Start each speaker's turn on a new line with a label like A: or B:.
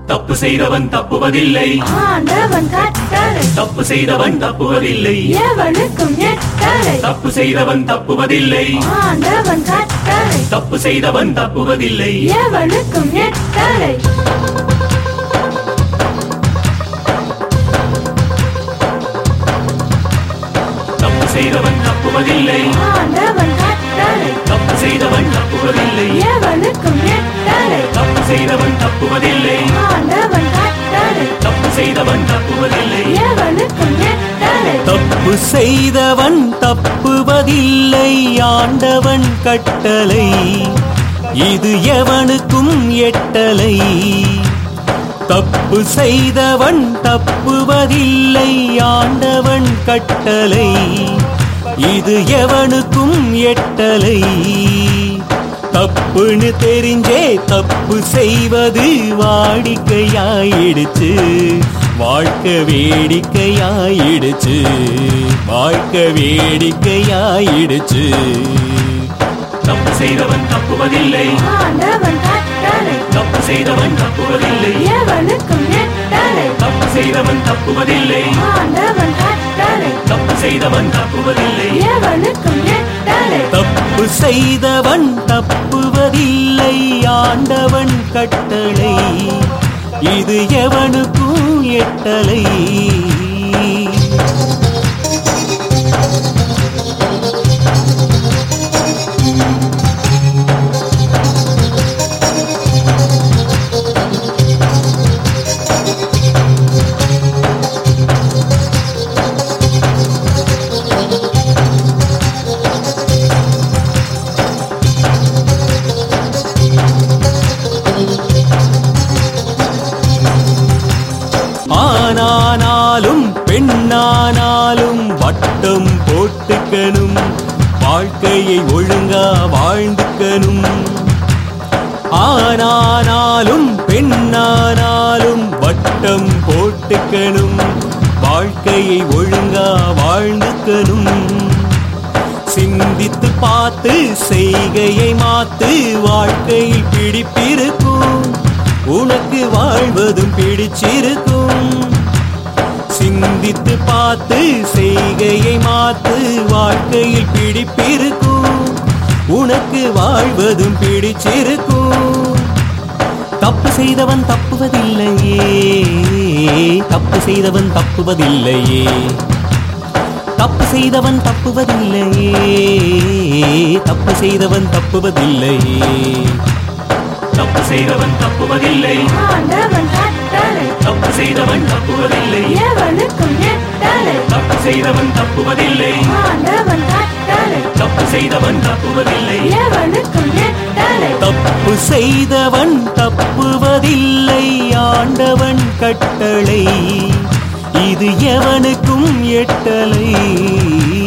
A: தப்பு செய்தவன் தப்புவதில்லை
B: ஆண்டவன் கட்டளை
A: தப்பு செய்தவன் தப்புவதில்லை
B: எவனுக்கும் எட்டளை
A: தப்பு செய்தவன் தப்புவதில்லை
B: ஆண்டவன் கட்டளை
A: தப்பு செய்தவன் தப்புவதில்லை
B: எவனுக்கும் எட்டளை
A: தப்பு செய்தவன் தப்புவதில்லை
B: ஆண்டவன் கட்டளை
A: தப்பு செய்தவன் தப்புவதில்லை
B: எவனுக்கும் எட்டளை
A: தப்பு செய்தவன் தப்புவதில்லை
B: ஆண்டவன் கட்டளை
A: தப்பு செய்தவன் தப்புவதில்லை
B: எவனுக்கும் எட்டளை
C: தப்பு செய்தவன் தப்புவதில்லை ஆண்டவன் கட்டளை இது எவனுக்கும் எட்டலை தப்பு செய்தவன் தப்புவதில்லை ஆண்டவன் கட்டளை இது எவனுக்கும் எட்டலை தப்புன்னு தெரிஞ்சே தப்பு செய்வது வாடிக்கையாயிடுச்சு வாழ்க்கை வேடிக்கையாயிடுச்சு வாழ்க்கை வேடிக்கையாயிடுச்சு
A: தப்பு செய்தவன் தப்புவதில்லை
B: ஆண்டவன் கட்டளை
A: தப்பு செய்தவன் தப்புவதில்லை
B: எவனுக்கும் எட்டளை
A: தப்பு செய்தவன் தப்புவதில்லை
B: ஆண்டவன் கட்டளை
A: தப்பு செய்தவன் தப்புவதில்லை
B: எவனுக்கும் எட்டளை
C: தப்பு செய்தவன் தப்புவதில்லை ஆண்டவன் கட்டளை இது எவனுக்கும் எட்டலை ஆனானாலும் பெண்ணானாலும் வட்டம் போட்டுக்கணும் வாழ்க்கையை ஒழுங்கா வாழ்ந்துக்கணும் ஆனானாலும் பெண்ணானாலும் வட்டம் போட்டுக்கணும் வாழ்க்கையை ஒழுங்கா வாழ்ந்துக்கணும் சிந்தித்து பார்த்து செய்கையை மாத்து வாழ்க்கையில் பிடிப்பிருக்கும் உனக்கு வாழ்வதும் பிடிச்சிருக்கும் சிந்தித்து பார்த்து செய்கையை மாத்து வாழ்க்கையில் பிடிப்பிருக்கும் உனக்கு வாழ்வதும் பிடிச்சிருக்கும் தப்பு செய்தவன் தப்புவதில்லையே தப்பு செய்தவன் தப்புவதில்லையே தப்பு செய்தவன் தப்புவதில்லையே தப்பு செய்தவன் தப்புவதில்லையே
A: தப்பு செய்தவன் தப்புவதில்லை
B: ஆண்டவன் கட்டளை
A: தப்பு செய்தவன் தப்புவதில்லை
B: எவனுக்கும் எட்டளை
A: தப்பு செய்தவன் தப்புவதில்லை
B: ஆண்டவன் கட்டளை
A: தப்பு செய்தவன் தப்புவதில்லை
B: எவனுக்கும் எட்டளை
C: தப்பு செய்தவன் தப்புவதில்லை ஆண்டவன் கட்டளை இது எவனுக்கும் எட்டலை